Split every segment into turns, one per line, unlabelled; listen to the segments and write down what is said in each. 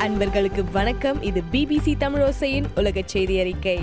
அன்பர்களுக்கு வணக்கம் இது பிபிசி தமிழோசையின் உலக செய்தி அறிக்கை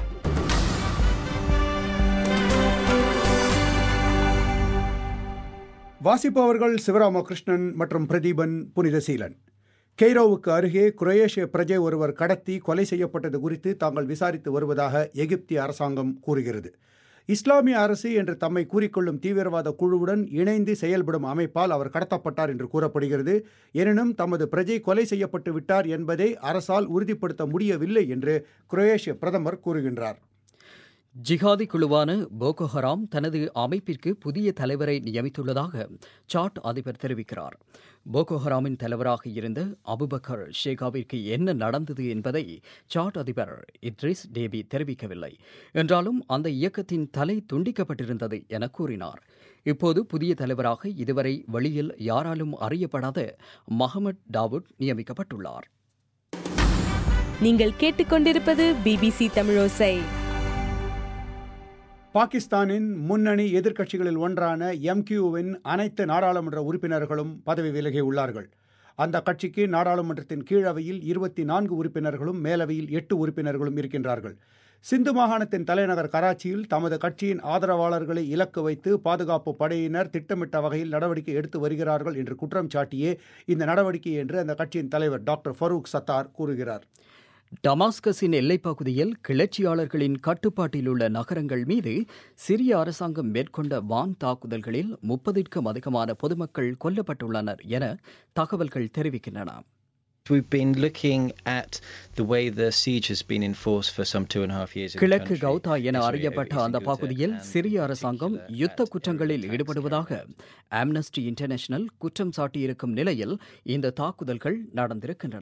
வாசிப்பவர்கள் சிவராமகிருஷ்ணன் மற்றும் பிரதீபன் புனிதசீலன் கெய்ரோவுக்கு அருகே குரேஷிய பிரஜை ஒருவர் கடத்தி கொலை செய்யப்பட்டது குறித்து தாங்கள் விசாரித்து வருவதாக எகிப்திய அரசாங்கம் கூறுகிறது இஸ்லாமிய அரசு என்று தம்மை கூறிக்கொள்ளும் தீவிரவாத குழுவுடன் இணைந்து செயல்படும் அமைப்பால் அவர் கடத்தப்பட்டார் என்று கூறப்படுகிறது எனினும் தமது பிரஜை கொலை செய்யப்பட்டு விட்டார் என்பதை அரசால் உறுதிப்படுத்த முடியவில்லை என்று குரேஷிய பிரதமர் கூறுகின்றார்
ஜிஹாதி குழுவான போகோ ஹராம் தனது அமைப்பிற்கு புதிய தலைவரை நியமித்துள்ளதாக சாட் அதிபர் தெரிவிக்கிறார் போகோ ஹராமின் தலைவராக இருந்த அபுபக்கர் ஷேகாவிற்கு என்ன நடந்தது என்பதை சாட் அதிபர் இத்ரிஸ் டேபி தெரிவிக்கவில்லை என்றாலும் அந்த இயக்கத்தின் தலை துண்டிக்கப்பட்டிருந்தது என கூறினார் இப்போது புதிய தலைவராக இதுவரை வெளியில் யாராலும் அறியப்படாத மஹமட் டாவுட் நியமிக்கப்பட்டுள்ளார்
நீங்கள் கேட்டுக்கொண்டிருப்பது பிபிசி தமிழோசை
பாகிஸ்தானின் முன்னணி எதிர்க்கட்சிகளில் ஒன்றான எம்கியூவின் அனைத்து நாடாளுமன்ற உறுப்பினர்களும் பதவி விலகியுள்ளார்கள் அந்த கட்சிக்கு நாடாளுமன்றத்தின் கீழவையில் இருபத்தி நான்கு உறுப்பினர்களும் மேலவையில் எட்டு உறுப்பினர்களும் இருக்கின்றார்கள் சிந்து மாகாணத்தின் தலைநகர் கராச்சியில் தமது கட்சியின் ஆதரவாளர்களை இலக்கு வைத்து பாதுகாப்பு படையினர் திட்டமிட்ட வகையில் நடவடிக்கை எடுத்து வருகிறார்கள் என்று குற்றம் சாட்டியே இந்த நடவடிக்கை என்று அந்த கட்சியின் தலைவர் டாக்டர் ஃபரூக் சத்தார் கூறுகிறார்
டமாஸ்கஸின் எல்லைப்பகுதியில் கிளர்ச்சியாளர்களின் கட்டுப்பாட்டில் உள்ள நகரங்கள் மீது சிரிய அரசாங்கம் மேற்கொண்ட வான் தாக்குதல்களில் முப்பதிற்கும் அதிகமான பொதுமக்கள் கொல்லப்பட்டுள்ளனர் என தகவல்கள் தெரிவிக்கின்றன
We've been looking at the way the siege has been enforced for some two and a half years. in the
கிழக்கு
country.
கவுதா என
It's
அறியப்பட்ட
really
அந்த
Ghouta
பகுதியில்
and
சிரிய
in
அரசாங்கம்
particular
யுத்த
at
குற்றங்களில்
attacks
ஈடுபடுவதாக ஆம்னஸ்டி இன்டர்நேஷனல் குற்றம் சாட்டியிருக்கும் நிலையில் இந்த தாக்குதல்கள் நடந்திருக்கின்றன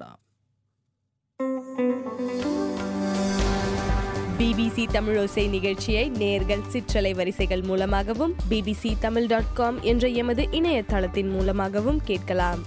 பிபிசி தமிழோசை நிகழ்ச்சியை நேர்கள் சிற்றலை வரிசைகள் மூலமாகவும் பிபிசி தமிழ் டாட் காம் என்ற எமது இணையதளத்தின் மூலமாகவும் கேட்கலாம்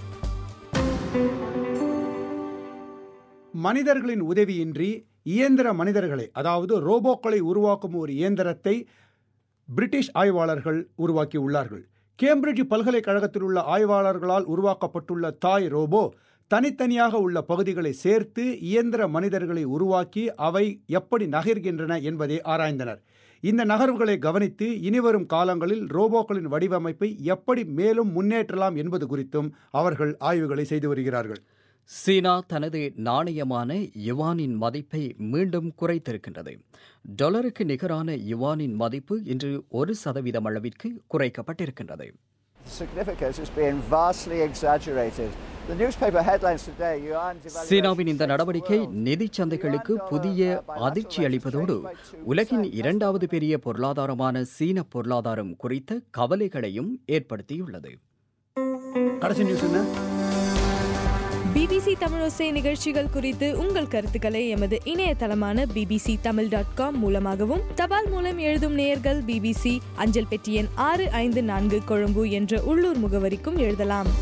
மனிதர்களின் உதவியின்றி இயந்திர மனிதர்களை அதாவது ரோபோக்களை உருவாக்கும் ஒரு இயந்திரத்தை பிரிட்டிஷ் ஆய்வாளர்கள் உருவாக்கியுள்ளார்கள் கேம்பிரிட்ஜ் பல்கலைக்கழகத்தில் உள்ள ஆய்வாளர்களால் உருவாக்கப்பட்டுள்ள தாய் ரோபோ தனித்தனியாக உள்ள பகுதிகளை சேர்த்து இயந்திர மனிதர்களை உருவாக்கி அவை எப்படி நகர்கின்றன என்பதை ஆராய்ந்தனர் இந்த நகர்வுகளை கவனித்து இனிவரும் காலங்களில் ரோபோக்களின் வடிவமைப்பை எப்படி மேலும் முன்னேற்றலாம் என்பது குறித்தும் அவர்கள் ஆய்வுகளை செய்து வருகிறார்கள்
சீனா தனது நாணயமான யுவானின் மதிப்பை மீண்டும் குறைத்திருக்கின்றது டாலருக்கு நிகரான யுவானின் மதிப்பு இன்று ஒரு சதவீதம் அளவிற்கு குறைக்கப்பட்டிருக்கின்றது
significance is being vastly exaggerated. The newspaper headlines today, Yuan devaluation
சீனாவின் இந்த
shakes the
நடவடிக்கை
world.
நிதிச் சந்தைகளுக்கு புதிய அதிர்ச்சி அளிப்பதோடு உலகின் இரண்டாவது பெரிய பொருளாதாரமான சீன பொருளாதாரம் குறித்த கவலைகளையும் ஏற்படுத்தியுள்ளது
கடைசி நியூஸ் என்ன
பிபிசி தமிழோசை நிகழ்ச்சிகள் குறித்து உங்கள் கருத்துக்களை எமது இணையதளமான பிபிசி தமிழ் டாட் காம் மூலமாகவும் தபால் மூலம் எழுதும் நேயர்கள் பிபிசி அஞ்சல் பெட்டி எண் ஆறு ஐந்து நான்கு கொழும்பு என்ற உள்ளூர் முகவரிக்கும் எழுதலாம்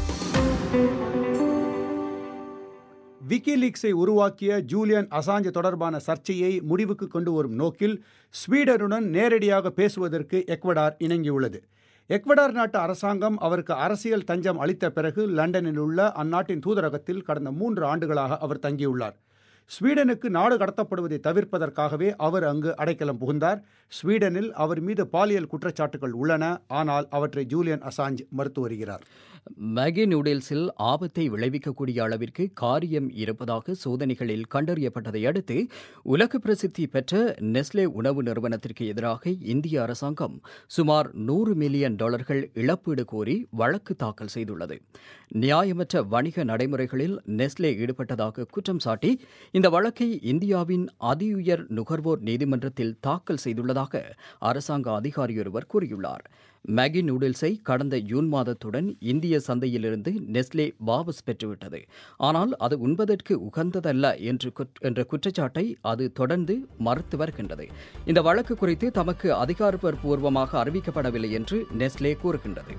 விக்கிலீக்ஸை உருவாக்கிய ஜூலியன் அசாஞ்சு தொடர்பான சர்ச்சையை முடிவுக்கு கொண்டு வரும் நோக்கில் ஸ்வீடனுடன் நேரடியாக பேசுவதற்கு எக்வடார் இணங்கியுள்ளது எக்வடார் நாட்டு அரசாங்கம் அவருக்கு அரசியல் தஞ்சம் அளித்த பிறகு லண்டனில் உள்ள அந்நாட்டின் தூதரகத்தில் கடந்த மூன்று ஆண்டுகளாக அவர் தங்கியுள்ளார் ஸ்வீடனுக்கு நாடு கடத்தப்படுவதை தவிர்ப்பதற்காகவே அவர் அங்கு அடைக்கலம் புகுந்தார் ஸ்வீடனில் அவர் மீது பாலியல் குற்றச்சாட்டுகள் உள்ளன ஆனால் அவற்றை ஜூலியன் அசாஞ்ச் மறுத்து வருகிறார்
மேகி நூடுல்ஸில் ஆபத்தை விளைவிக்கக்கூடிய அளவிற்கு காரியம் இருப்பதாக சோதனைகளில் கண்டறியப்பட்டதை அடுத்து உலக பிரசித்தி பெற்ற நெஸ்லே உணவு நிறுவனத்திற்கு எதிராக இந்திய அரசாங்கம் சுமார் நூறு மில்லியன் டாலர்கள் இழப்பீடு கோரி வழக்கு தாக்கல் செய்துள்ளது நியாயமற்ற வணிக நடைமுறைகளில் நெஸ்லே ஈடுபட்டதாக குற்றம் சாட்டி இந்த வழக்கை இந்தியாவின் அதியுயர் நுகர்வோர் நீதிமன்றத்தில் தாக்கல் செய்துள்ளதாக அரசாங்க அதிகாரியொருவர் கூறியுள்ளார் மேகி நூடுல்ஸை கடந்த ஜூன் மாதத்துடன் இந்திய சந்தையிலிருந்து நெஸ்லே வாபஸ் பெற்றுவிட்டது ஆனால் அது உண்பதற்கு உகந்ததல்ல என்று குற்ற- என்ற குற்றச்சாட்டை அது தொடர்ந்து மறுத்து வருகின்றது இந்த வழக்கு குறித்து தமக்கு அதிகாரப்பூர்வமாக அறிவிக்கப்படவில்லை என்று நெஸ்லே கூறுகின்றது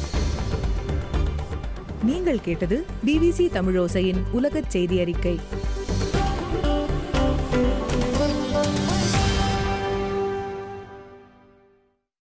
நீங்கள் கேட்டது பிபிசி தமிழோசையின் உலகச் செய்தி அறிக்கை